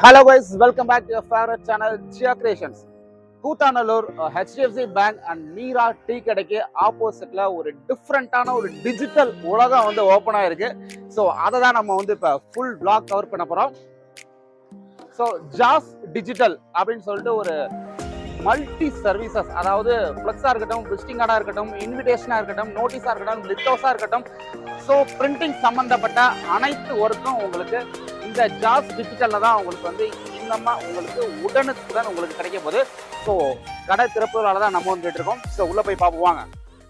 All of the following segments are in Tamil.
hello guys welcome back to favourite channel Jiya creations Koothanallur HDFC bank and Meera tea கடைக்கு ஆப்போசிட்ல ஒரு டிஃப்ரெண்ட்டான ஒரு டிஜிட்டல் உலகம் வந்து ஓப்பன் ஆயிருக்கு ஸோ அதை தான் நம்ம வந்து இப்போ ஃபுல் பிளாக் கவர் பண்ண போகிறோம் ஸோ ஜாஸ் டிஜிட்டல் அப்படின்னு சொல்லிட்டு ஒரு மல்டி சர்வீசஸ் அதாவது ஃப்ளெக்ஸாக இருக்கட்டும் விசிட்டிங் கார்டாக இருக்கட்டும் இன்விடேஷனாக இருக்கட்டும் நோட்டீஸாக இருக்கட்டும் லித்தோஸாக இருக்கட்டும் ஸோ பிரிண்டிங் சம்மந்தப்பட்ட அனைத்து ஒர்க்கும் உங்களுக்கு இந்த ஜாஸ் டிஜிட்டலில் தான் உங்களுக்கு வந்து இன்னமா உங்களுக்கு உடனுக்குடன் உங்களுக்கு கிடைக்க போகுது ஸோ கடை திறப்புகளால தான் நம்ம வந்துட்டு இருக்கோம் ஸோ உள்ளே போய் பார்ப்போம் வாங்க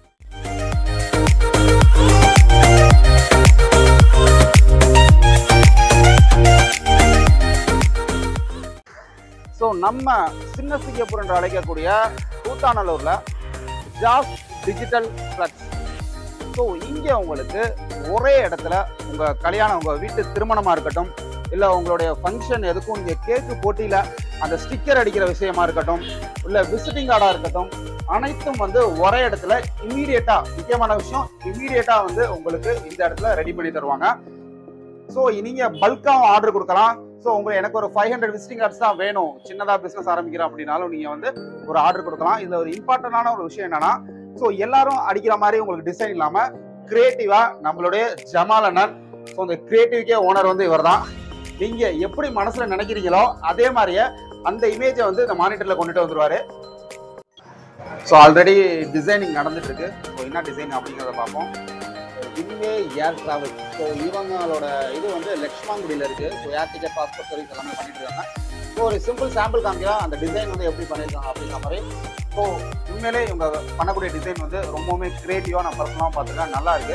ஸோ நம்ம சின்ன சிங்கப்பூர் என்று அழைக்கக்கூடிய கூத்தாநல்லூரில் ஜாஸ் டிஜிட்டல் ஃப்ளக்ஸ் ஸோ இங்கே உங்களுக்கு ஒரே இடத்துல உங்கள் கல்யாணம் உங்கள் வீட்டு திருமணமாக இருக்கட்டும் இல்லை உங்களுடைய ஃபங்க்ஷன் எதுக்கும் இங்கே கேக்கு போட்டியில் அந்த ஸ்டிக்கர் அடிக்கிற விஷயமா இருக்கட்டும் இல்லை விசிட்டிங் கார்டாக இருக்கட்டும் அனைத்தும் வந்து ஒரே இடத்துல இம்மீடியட்டாக முக்கியமான விஷயம் இம்மீடியட்டாக வந்து உங்களுக்கு இந்த இடத்துல ரெடி பண்ணி தருவாங்க ஸோ நீங்கள் பல்காகவும் ஆர்டர் கொடுக்கலாம் ஸோ உங்களுக்கு எனக்கு ஒரு ஃபைவ் ஹண்ட்ரட் விசிட்டிங் கார்ட்ஸ் தான் வேணும் சின்னதாக பிஸ்னஸ் ஆரம்பிக்கிறோம் அப்படின்னாலும் நீங்கள் வந்து ஒரு ஆர்டர் கொடுக்கலாம் இதில் ஒரு இம்பார்ட்டண்டான ஒரு விஷயம் என்னன்னா ஸோ எல்லாரும் அடிக்கிற மாதிரி உங்களுக்கு டிசைன் இல்லாமல் கிரியேட்டிவாக நம்மளுடைய ஜமால் அண்ணன் ஸோ இந்த கிரியேட்டிவ்க்கே ஓனர் வந்து இவர் தான் நீங்கள் எப்படி மனசில் நினைக்கிறீங்களோ அதே மாதிரியே அந்த இமேஜை வந்து இந்த மானிட்டரில் கொண்டுட்டு வந்துருவாரு ஸோ ஆல்ரெடி டிசைனிங் நடந்துட்டு இருக்கு ஸோ என்ன டிசைன் அப்படிங்கிறத பார்ப்போம் வின்வே ஏர் டிராவல் ஸோ இவங்களோட இது வந்து லக்ஷ்மாங்குடியில் இருக்கு so air ticket passport service எல்லாமே பண்ணிட்டு இருக்காங்க ஸோ ஒரு சிம்பிள் சாம்பிள் காமிக்கா அந்த டிசைன் வந்து எப்படி பண்ணியிருக்காங்க அப்படிங்கிற மாதிரி ஸோ உண்மையிலே இவங்க பண்ணக்கூடிய டிசைன் வந்து ரொம்பவுமே கிரியேட்டிவாக நான் பர்சனலாக பார்த்துருக்கேன் நல்லா இருக்கு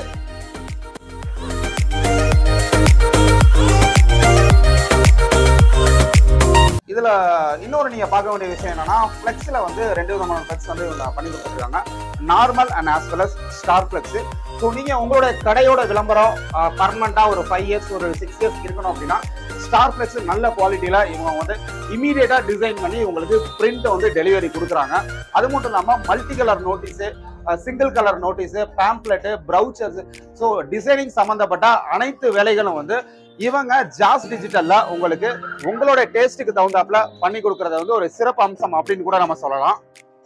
இதுல இன்னொரு நீங்க பார்க்க வேண்டிய விஷயம் என்னன்னா ஃபிளெக்ஸ்ல வந்து ரெண்டு விதமான ஃபிளெக்ஸ் வந்து இவங்க பண்ணி கொடுத்துருக்காங்க normal and as well as star flex so நீங்க உங்களோட கடையோட விளம்பரம் பர்மனண்டா ஒரு ஃபைவ் இயர்ஸ் ஒரு சிக்ஸ் இயர்ஸ் இருக்கணும் அப்படின்னா ஸ்டார் ஃபிளெக்ஸ் நல்ல குவாலிட்டியில இவங்க வந்து இமீடியட்டா டிசைன் பண்ணி உங்களுக்கு பிரிண்ட் வந்து டெலிவரி கொடுக்குறாங்க அது மட்டும் இல்லாம multi colour notice single colour notice pamphlet brochures so designing சம்பந்தப்பட்ட அனைத்து வேலைகளும் வந்து இவங்க ஜாஸ் டிஜிட்டல்ல உங்களுக்கு உங்களோட டேஸ்ட்டுக்கு தகுந்தாப்புல பண்ணி கொடுக்கறத வந்து ஒரு சிறப்பு அம்சம் அப்படின்னு கூட நம்ம சொல்லலாம்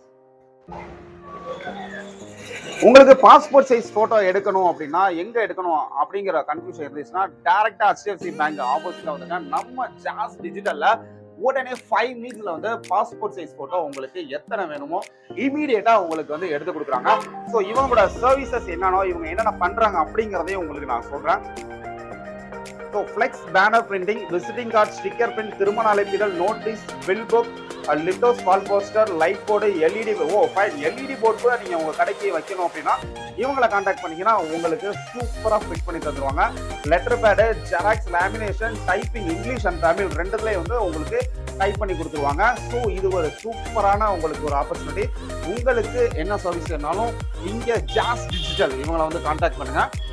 உங்களுக்கு பாஸ்போர்ட் சைஸ் போட்டோ எடுக்கணும் அப்படின்னா எங்க எடுக்கணும் அப்படிங்கிற கன்ஃபியூஷன் இருந்துச்சுன்னா டேரக்டா ஹெச்டிஎஃப்சி பேங்க் ஆப்போசிட்ல வந்துங்க நம்ம ஜாஸ் டிஜிட்டல்ல உடனே ஃபைவ் மினிட்ஸ்ல வந்து பாஸ்போர்ட் சைஸ் போட்டோ உங்களுக்கு எத்தனை வேணுமோ இமீடியட்டா உங்களுக்கு வந்து எடுத்து கொடுக்குறாங்க ஸோ இவங்களோட சர்வீசஸ் என்னன்னோ இவங்க என்னென்ன பண்றாங்க அப்படிங்கிறதையும் உங்களுக்கு நான் சொல்றேன் so flex banner printing visiting card sticker print திருமண அழைப்பிதழ் நோட்டீஸ் பில் புக் லிட்டோஸ் wall poster light board LED ஓ ஃபைன் எல்இடி போர்டு கூட நீங்கள் உங்கள் கடைக்கு வைக்கணும் அப்படின்னா இவங்களை காண்டாக்ட் பண்ணீங்கன்னா உங்களுக்கு சூப்பராக ஃபிட் பண்ணி தந்துருவாங்க letter pad xerox lamination typing English and Tamil ரெண்டுலேயே வந்து உங்களுக்கு டைப் பண்ணி கொடுத்துருவாங்க ஸோ இது ஒரு சூப்பரான உங்களுக்கு ஒரு ஆப்பர்ச்சுனிட்டி உங்களுக்கு என்ன சர்வீஸ் வேணாலும் இங்கே ஜாஸ் டிஜிட்டல் இவங்களை வந்து காண்டாக்ட் பண்ணுங்க